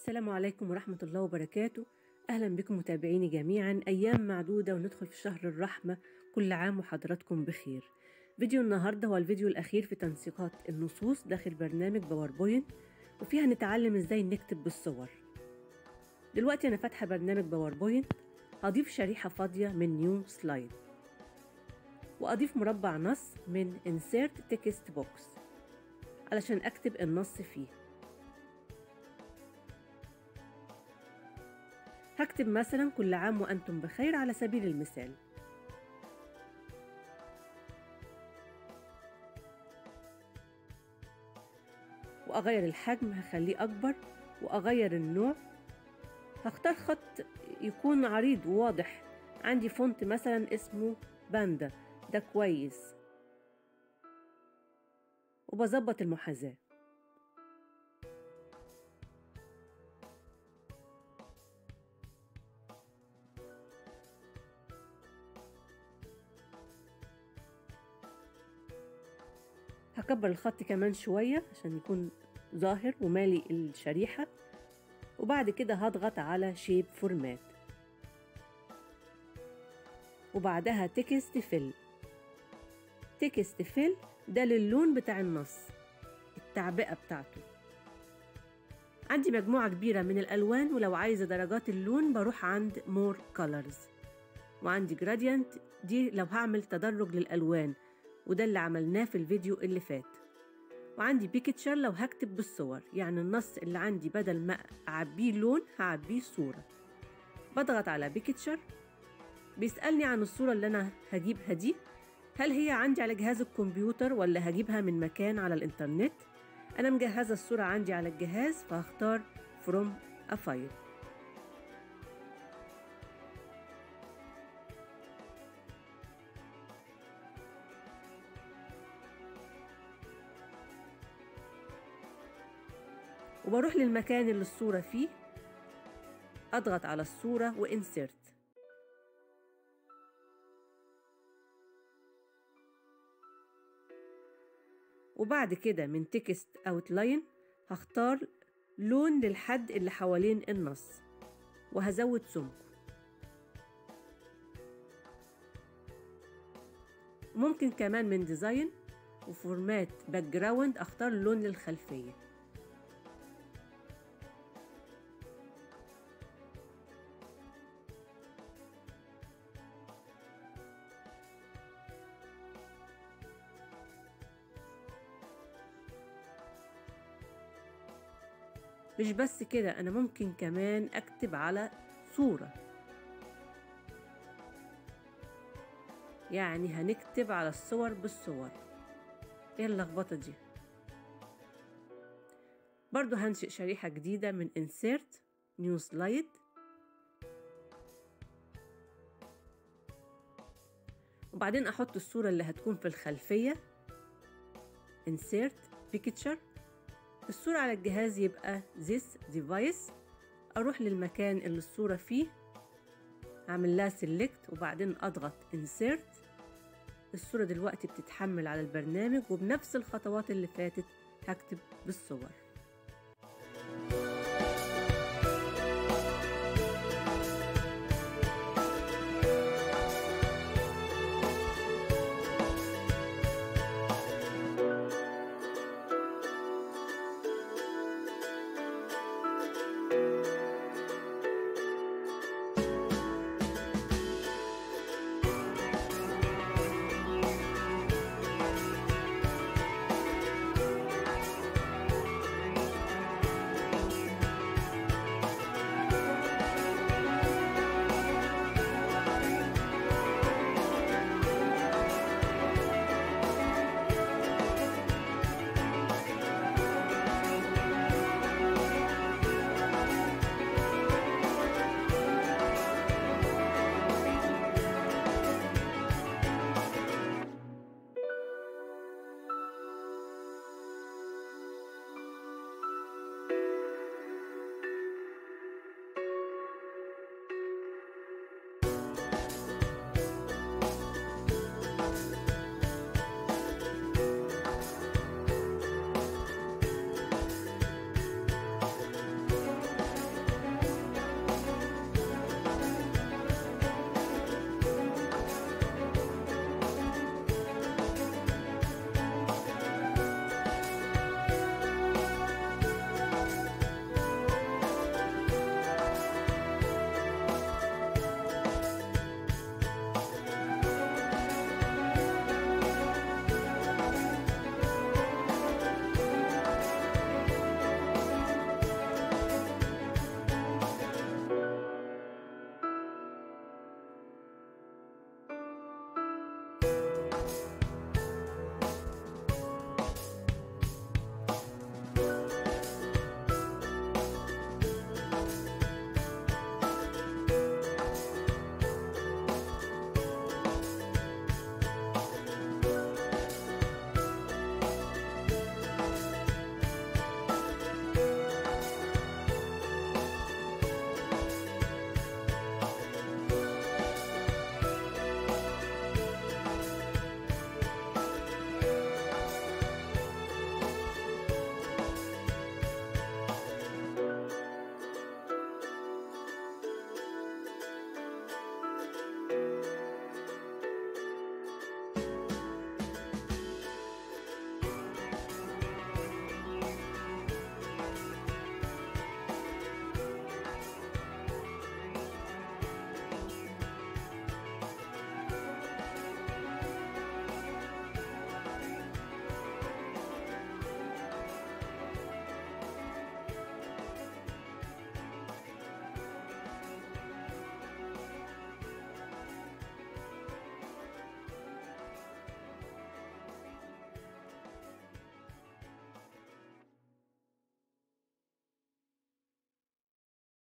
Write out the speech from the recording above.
السلام عليكم ورحمة الله وبركاته أهلا بكم متابعيني جميعا أيام معدودة وندخل في شهر الرحمة كل عام وحضراتكم بخير فيديو النهاردة هو الفيديو الأخير في تنسيقات النصوص داخل برنامج باوربوينت وفيها نتعلم إزاي نكتب بالصور دلوقتي أنا فاتحة برنامج باوربوينت هضيف شريحة فاضية من نيو سلايد وأضيف مربع نص من Insert Text Box علشان أكتب النص فيه هكتب مثلا كل عام وأنتم بخير على سبيل المثال وأغير الحجم هخليه أكبر وأغير النوع هختار خط يكون عريض وواضح عندي فونت مثلا اسمه باندا ده كويس وبظبط المحاذاة هكبر الخط كمان شوية عشان يكون ظاهر ومالي الشريحة وبعد كده هضغط على شيب فورمات وبعدها تكست فيل تكست فيل ده للون بتاع النص التعبئة بتاعته عندي مجموعة كبيرة من الألوان ولو عايزة درجات اللون بروح عند مور colors وعندي gradient دي لو هعمل تدرج للألوان وده اللي عملناه في الفيديو اللي فات وعندي بيكتشر لو هكتب بالصور يعني النص اللي عندي بدل ما أعبيه لون هعبيه صورة بضغط على بيكتشر بيسألني عن الصورة اللي أنا هجيبها دي هل هي عندي على جهاز الكمبيوتر ولا هجيبها من مكان على الإنترنت أنا مجهزة الصورة عندي على الجهاز فهختار from a file وبروح للمكان اللي الصورة فيه أضغط على الصورة وإنسرت وبعد كده من تكست اوتلاين هختار لون للحد اللي حوالين النص وهزود سمكه ممكن كمان من ديزاين وفورمات باك جراوند اختار لون للخلفيه مش بس كده أنا ممكن كمان أكتب على صورة يعني هنكتب على الصور بالصور ايه اللخبطة دي برضو هنشئ شريحة جديدة من insert new slide وبعدين أحط الصورة اللي هتكون في الخلفية insert picture الصورة على الجهاز يبقى this device أروح للمكان اللي الصورة فيه أعمل لها select وبعدين أضغط insert الصورة دلوقتي بتتحمل على البرنامج وبنفس الخطوات اللي فاتت هكتب بالصور